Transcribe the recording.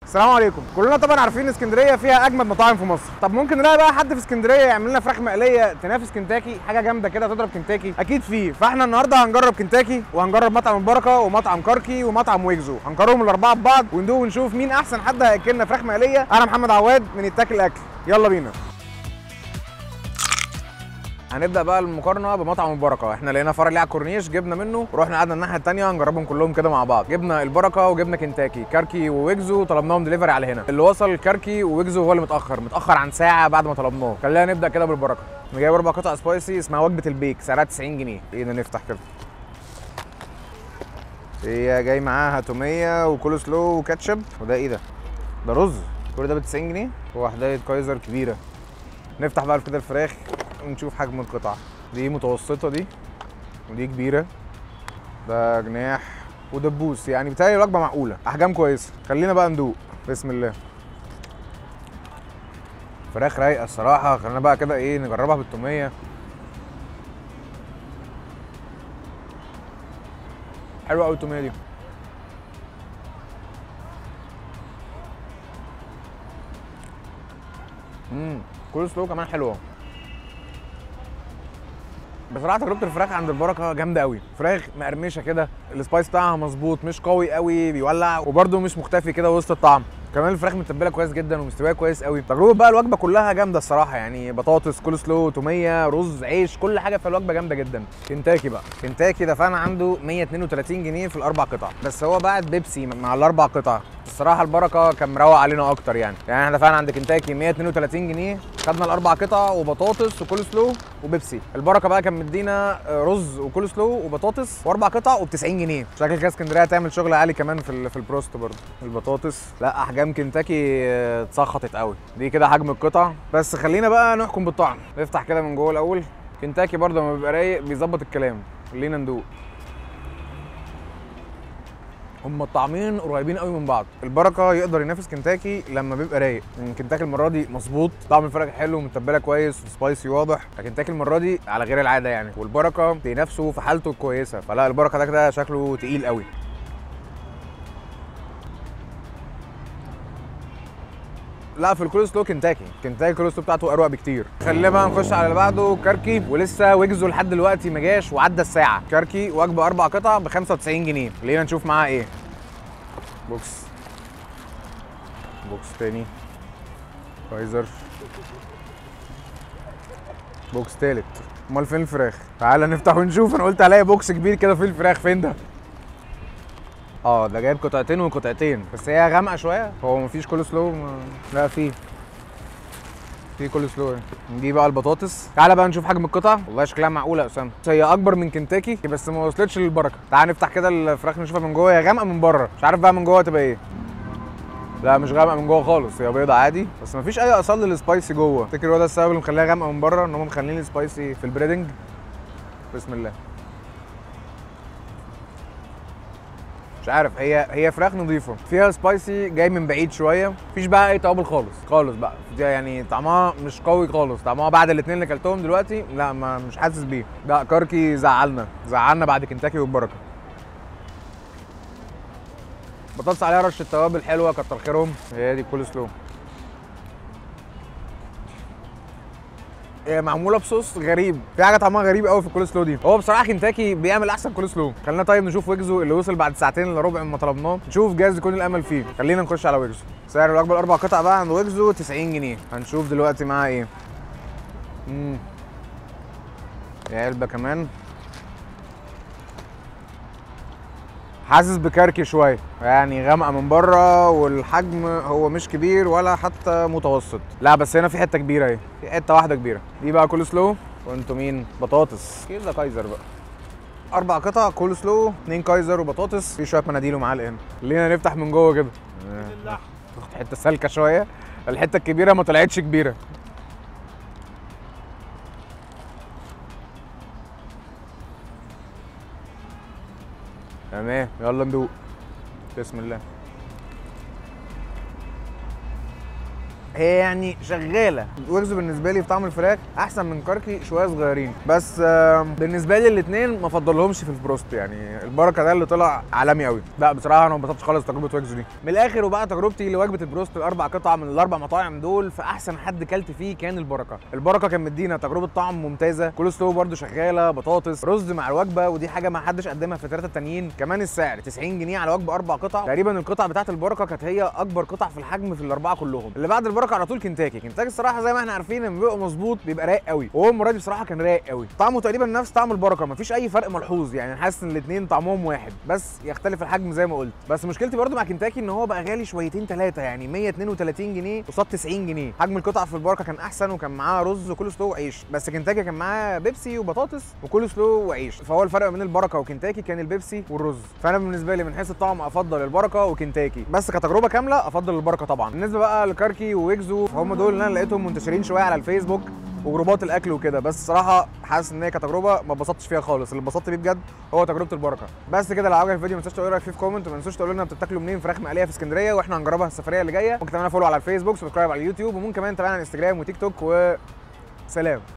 السلام عليكم كلنا طبعا عارفين اسكندريه فيها اجمد مطاعم في مصر طب ممكن نلاقي بقى حد في اسكندريه يعمل لنا فراخ مقليه تنافس كنتاكي حاجه جامده كده تضرب كنتاكي اكيد فيه فاحنا النهارده هنجرب كنتاكي وهنجرب مطعم البركه ومطعم كركي ومطعم ويجزو هنقارنهم الاربعه ببعض وندوق ونشوف مين احسن حد هياكلنا فراخ مقليه انا محمد عواد من يتاكل اكل يلا بينا هنبدا بقى المقارنه بمطعم البركه احنا لقينا فرع ليه على الكورنيش جبنا منه ورحنا قعدنا الناحيه الثانيه نجربهم كلهم كده مع بعض جبنا البركه وجبنا كنتاكي كركي وويجزو طلبناهم دليفري على هنا اللي وصل كركي وويجزو هو اللي متاخر متاخر عن ساعه بعد ما طلبناه خلينا نبدا كده بالبركه انا جايب اربع قطع سبايسي اسمها وجبه البيك سعرها 90 جنيه ايه ده نفتح كده هي جاي معاها توميه وكول سلو وكاتشب وده ايه ده ده رز كل ده ب 90 جنيه وحدايه كايزر كبيره نفتح بقى كده الفراخ ونشوف حجم القطع دي متوسطة دي ودي كبيرة ده جناح ودبوس يعني بتهيألي الوجبة معقولة أحجام كويسة خلينا بقى ندوق بسم الله فراخ رايقة الصراحة خلينا بقى كده إيه نجربها بالتومية حلوة أوي التومية دي امم كل سلو كمان حلوه بصراحه تجربه الفراخ عند البركه جامده قوي فراخ مقرمشه كده السبايس بتاعها مظبوط مش قوي قوي بيولع وبرده مش مختفي كده وسط الطعم كمان الفراخ متبله كويس جدا ومستويه كويس قوي تجربه بقى الوجبه كلها جامده الصراحه يعني بطاطس كول سلو توميه رز عيش كل حاجه في الوجبه جامده جدا كنتاكي بقى كنتاكي دفعنا عنده 132 جنيه في الاربع قطع بس هو بعد بيبسي مع الاربع قطع الصراحه البركه كان مروق علينا اكتر يعني يعني احنا دفعنا عند كنتاكي 132 جنيه خدنا الاربع قطع وبطاطس وكول سلو وبيبسي البركه بقى كان مدينا رز وكول سلو وبطاطس واربع قطع وب 90 جنيه شكل كده اسكندريه هتعمل شغل عالي كمان في ال- في البروست برضه البطاطس لا احجام كنتاكي آه، اتسخطت قوي دي كده حجم القطع بس خلينا بقى نحكم بالطعم نفتح كده من جوه الاول كنتاكي برضه لما بيبقى رايق بيظبط الكلام خلينا ندوق هما الطعمين قريبين قوي من بعض البركه يقدر ينافس كنتاكي لما بيبقى رايق يعني كنتاكي المره دي مظبوط طعم الفراخ حلو متبله كويس سبايسي واضح كنتاكي المره دي على غير العاده يعني والبركه بينافسه في حالته الكويسه فلا البركه ده كده شكله تقيل قوي لا في الكول سلو كنتاكي كنتاكي الكول سلو بتاعته اروق بكتير خلينا بقى نخش على اللي بعده كركي ولسه ويجزو لحد دلوقتي ما جاش وعدى الساعه كركي وجبه اربع قطع ب 95 جنيه خلينا نشوف معاه ايه بوكس بوكس تاني كايزر بوكس تالت امال فين الفراخ تعالى نفتح ونشوف انا قلت هلاقي بوكس كبير كده فيه الفراخ فين ده اه ده جايب قطعتين وقطعتين بس هي غامقه شويه هو مفيش كول سلو ما... لا في في كول سلو دي بقى البطاطس تعالى بقى نشوف حجم القطع والله شكلها معقوله يا اسامه هي اكبر من كنتاكي بس ما وصلتش للبركه تعال نفتح كده الفراخ نشوفها من جوه هي غامقه من بره مش عارف بقى من جوه تبقى ايه لا مش غامقه من جوه خالص هي بيضه عادي بس مفيش اي اصل للسبايسي جوه افتكر هو ده السبب اللي مخليها غامقه من بره ان هم مخلين السبايسي في البريدنج بسم الله مش عارف هي هي فراخ نظيفه فيها سبايسي جاي من بعيد شويه مفيش بقى اي توابل خالص خالص بقى دي يعني طعمها مش قوي خالص طعمها بعد الاثنين اللي كلتهم دلوقتي لا ما مش حاسس بيه لا كركي زعلنا زعلنا بعد كنتاكي والبركه بطاطس عليها رشه توابل حلوه كتر خيرهم هي دي كول سلو هي معموله بصوص غريب في حاجه طعمها غريب قوي في الكول سلو دي هو بصراحه كنتاكي بيعمل احسن كول سلو خلينا طيب نشوف ويجزو اللي وصل بعد ساعتين الا ربع ما طلبناه نشوف جايز يكون الامل فيه خلينا نخش على ويجزو سعر الوجبه الاربع قطع بقى عند ويجزو 90 جنيه هنشوف دلوقتي معاه ايه امم علبه كمان حاسس بكركي شويه يعني غامقه من بره والحجم هو مش كبير ولا حتى متوسط لا بس هنا في حته كبيره اهي في حته واحده كبيره دي بقى كول سلو وانتوا مين بطاطس كده كايزر بقى اربع قطع كول سلو اتنين كايزر وبطاطس في شويه مناديل ومعالق هنا خلينا نفتح من جوه كده تاخد حته سالكه شويه الحته الكبيره ما طلعتش كبيره تمام يلا ندوق بسم الله هي يعني شغاله ويجز بالنسبه لي في طعم الفراخ احسن من كركي شويه صغيرين بس آم، بالنسبه لي الاثنين ما افضلهمش في البروست يعني البركه ده اللي طلع عالمي قوي لا بصراحه انا ما انبسطتش خالص تجربه ويجز دي من الاخر وبقى تجربتي لوجبه البروست الاربع قطع من الاربع مطاعم دول فاحسن حد كلت فيه كان البركه البركه كان مدينا تجربه طعم ممتازه كول سلو برده شغاله بطاطس رز مع الوجبه ودي حاجه ما حدش قدمها في الثلاثه التانيين كمان السعر 90 جنيه على وجبه اربع قطع تقريبا القطع بتاعت البركه كانت هي اكبر قطع في الحجم في الاربعه كلهم اللي بعد البركه على طول كنتاكي كنتاكي الصراحه زي ما احنا عارفين لما بيبقى مظبوط بيبقى رايق قوي وهو المره دي بصراحه كان رايق قوي طعمه تقريبا نفس طعم البركه مفيش اي فرق ملحوظ يعني حاسس ان الاثنين طعمهم واحد بس يختلف الحجم زي ما قلت بس مشكلتي برده مع كنتاكي ان هو بقى غالي شويتين ثلاثه يعني 132 جنيه قصاد 90 جنيه حجم القطع في البركه كان احسن وكان معاه رز وكول سلو وعيش بس كنتاكي كان معاه بيبسي وبطاطس وكول سلو وعيش فهو الفرق بين البركه وكنتاكي كان البيبسي والرز فانا بالنسبه لي من حيث الطعم افضل البركه وكنتاكي بس كتجربه كامله افضل البركه طبعا بالنسبه بقى لكاركي وويجزو فهم دول اللي انا لقيتهم منتشرين شويه على الفيسبوك وجروبات الاكل وكده بس صراحه حاسس ان هي كتجربه ما اتبسطتش فيها خالص اللي اتبسطت بيه بجد هو تجربه البركه بس كده لو عجبك الفيديو ما تنساش تقول رايك فيه في كومنت وما تنسوش تقولوا لنا بتاكلوا منين فراخ مقليه في اسكندريه واحنا هنجربها السفريه اللي جايه ممكن تعملنا فولو على الفيسبوك سبسكرايب على اليوتيوب وممكن كمان تتابعنا على انستجرام وتيك توك وسلام